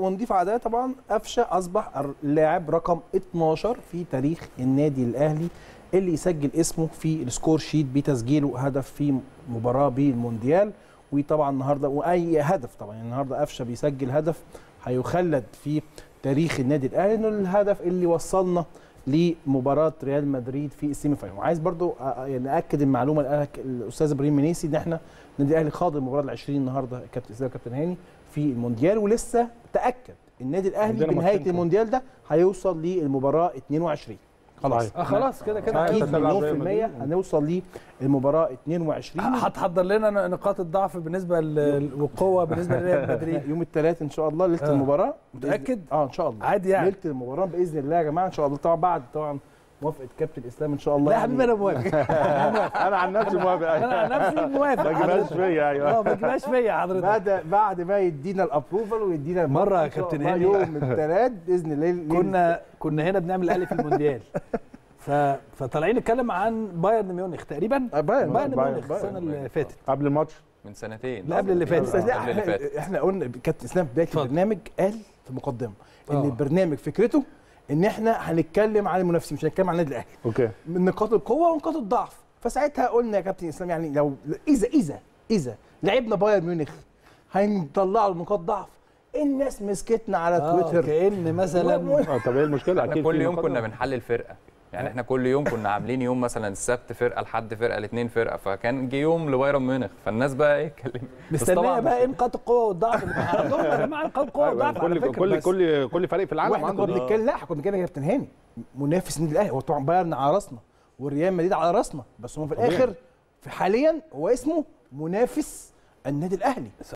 ونضيف على ده طبعا قفشه اصبح اللاعب رقم 12 في تاريخ النادي الاهلي اللي يسجل اسمه في السكور شيت بتسجيله هدف في مباراه بالمونديال وطبعا النهارده واي هدف طبعا يعني النهارده قفشه بيسجل هدف هيخلد في تاريخ النادي الاهلي انه الهدف اللي وصلنا لمباراه ريال مدريد في السيمي فاينل وعايز برضو أ- أ- يعني اكد المعلومه اللي قالها الاستاذ ابراهيم منيسي ان احنا النادي الاهلي خاض المباراه ال 20 النهارده كابتن اسلام كابتن هاني في المونديال ولسه تاكد النادي الاهلي عندنا بنهايه ماتشين كمان. المونديال ده هيوصل للمباراه 22 خلاص صحيح. آه خلاص كده كده صحيح. اكيد تتابع مليون في ريال المية مدريد. هنوصل للمباراه 22 هتحضر لنا نقاط الضعف بالنسبه لل- والقوه بالنسبه لريال مدريد يوم الثلاث ان شاء الله ليله آه. المباراه متأكد؟ اه ان شاء الله عادي يعني ليله المباراه باذن الله يا جماعه ان شاء الله طبعا بعد طبعا موافقه كابتن اسلام ان شاء الله لا يا يعني حبيبي انا موافق انا عن نفسي موافق انا عن نفسي موافق ما تجيبهاش فيا ايوه اه ما تجيبهاش فيا حضرتك بعد بعد ما يدينا الابروفال ويدينا مرة يا إن شاء كابتن الله هاني. يوم الثلاث باذن الله ليلة- كنا كنا هنا بنعمل الاهلي في المونديال ف... فطالعين نتكلم عن بايرن ميونخ تقريبا آه، بايرن بايرن بايرن- ميونخ بايرن. السنه اللي فاتت قبل الماتش من سنتين لا، قبل اللي فات. بس لا قبل اللي احنا, فات احنا قلنا كابتن اسلام في بدايه اتفضل. البرنامج قال في المقدمه ان آه. البرنامج فكرته ان احنا هنتكلم عن المنافسين مش هنتكلم عن النادي الاهلي اوكي من نقاط القوه ونقاط الضعف فساعتها قلنا يا كابتن اسلام يعني لو اذا اذا اذا لعبنا بايرن ميونخ هنطلع له نقاط ضعف الناس مسكتنا على آه تويتر كان مثلا اه طب ايه المشكله احنا اكيد كل في يوم نقاط كنا ضعف. بنحلل فرقه يعني احنا كل يوم كنا عاملين يوم مثلا السبت فرقه لحد فرقه الاثنين فرقه فكان جه يوم لبايرن ميونخ فالناس بقى ايه اتكلمت بس مستنيه طبعاً بقى ايه نقاط القوه والضعف اللي عندهم يا جماعه نقاط القوه أيوة، والضعف على كل فكرة كل بس. كل كل فريق في العالم واحنا عنده كنا دي. بنتكلم لا احنا كنا بنتكلم يا كابتن هاني منافس النادي الاهلي هو طبعا بايرن على راسنا والريال مدريد على راسنا بس هو في طبيعي. الاخر في حاليا هو اسمه منافس النادي الاهلي